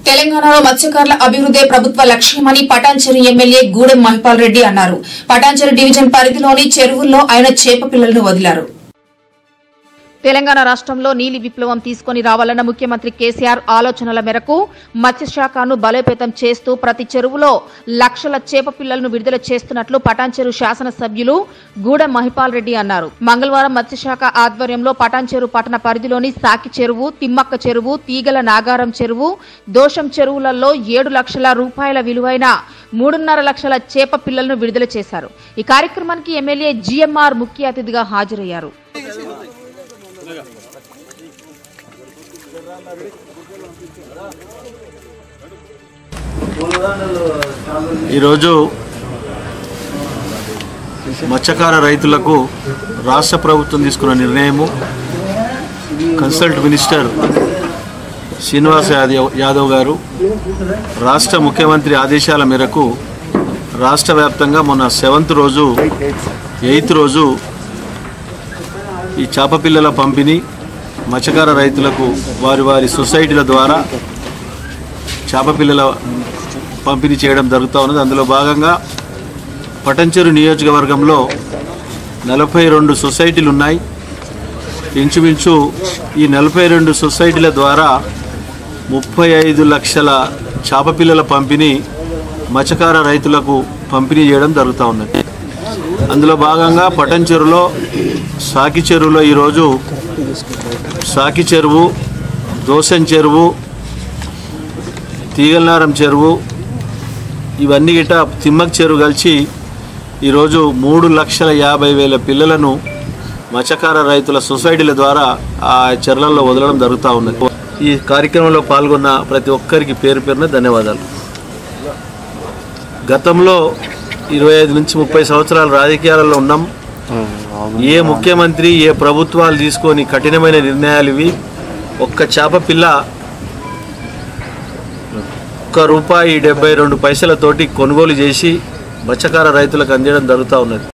తెలంగాణలో మత్స్యకారుల అభివృద్దే ప్రభుత్వ లక్ష్యమని పటాన్చెరు ఎమ్మెల్యే గూడెం మహిపాల్ రెడ్డి అన్నారు పటాన్చెరు డివిజన్ పరిధిలోని చెరువుల్లో ఆయన చేప పిల్లలను వదిలారు తెలంగాణ రాష్ట్రంలో నీలి విప్లవం తీసుకొని రావాలన్న ముఖ్యమంత్రి కేసీఆర్ ఆలోచనల మేరకు మత్స్యశాఖను బలోపేతం చేస్తూ ప్రతి చెరువులో లక్షల చేప పిల్లలను విడుదల చేస్తున్నట్లు పటాన్చెరు శాసనసభ్యులు గూడెం మహిపాల్ రెడ్డి అన్నారు మంగళవారం మత్స్యశాఖ ఆధ్వర్యంలో పటాన్చెరు పట్టణ పరిధిలోని సాకి చెరువు తిమ్మక్క చెరువు తీగల నాగారం చెరువు దోషం చెరువులలో ఏడు లక్షల రూపాయల విలువైన మూడున్నర లక్షల చేప పిల్లలను విడుదల చేశారు ఈ కార్యక్రమానికి ఎమ్మెల్యే జీఎంఆర్ ముఖ్య అతిథిగా హాజరయ్యారు ఈరోజు మత్స్యకార రైతులకు రాష్ట్ర ప్రభుత్వం తీసుకున్న నిర్ణయము కన్సల్ట్ మినిస్టర్ శ్రీనివాస్ యాదవ్ యాదవ్ గారు రాష్ట్ర ముఖ్యమంత్రి ఆదేశాల మేరకు రాష్ట్ర వ్యాప్తంగా మొన్న సెవెంత్ రోజు ఎయిత్ రోజు ఈ చేప పిల్లల పంపిణీ మత్స్యకార రైతులకు వారి వారి సొసైటీల ద్వారా చేప పిల్లల పంపిణీ చేయడం జరుగుతూ ఉన్నది అందులో భాగంగా పటంచెరు నియోజకవర్గంలో నలభై రెండు సొసైటీలు ఉన్నాయి ఇంచుమించు ఈ నలభై రెండు సొసైటీల ద్వారా ముప్పై ఐదు లక్షల చేప పిల్లల పంపిణీ మత్స్యకార రైతులకు పంపిణీ చేయడం జరుగుతూ ఉన్నది అందులో భాగంగా పటంచెరులో సాకి చెరువులో ఈరోజు సాకి చెరువు దోసెన్ చెరువు తీగలనారం చెరువు ఇవన్నీ గిట తిమ్మక్ చెరువు కలిసి ఈరోజు మూడు లక్షల యాభై వేల పిల్లలను మత్స్యకార రైతుల సొసైటీల ద్వారా ఆ చెర్లల్లో వదలడం జరుగుతూ ఉన్నది ఈ కార్యక్రమంలో పాల్గొన్న ప్రతి ఒక్కరికి పేరు పేరున ధన్యవాదాలు గతంలో ఇరవై ఐదు నుంచి ముప్పై సంవత్సరాల రాజకీయాలలో ఉన్నాం ఏ ముఖ్యమంత్రి ఏ ప్రభుత్వాలు తీసుకొని కఠినమైన నిర్ణయాలు ఇవి ఒక్క చేప పిల్ల ఒక్క రూపాయి డెబ్బై రెండు పైసలతోటి కొనుగోలు చేసి మత్స్యకార రైతులకు అందించడం జరుగుతూ ఉన్నది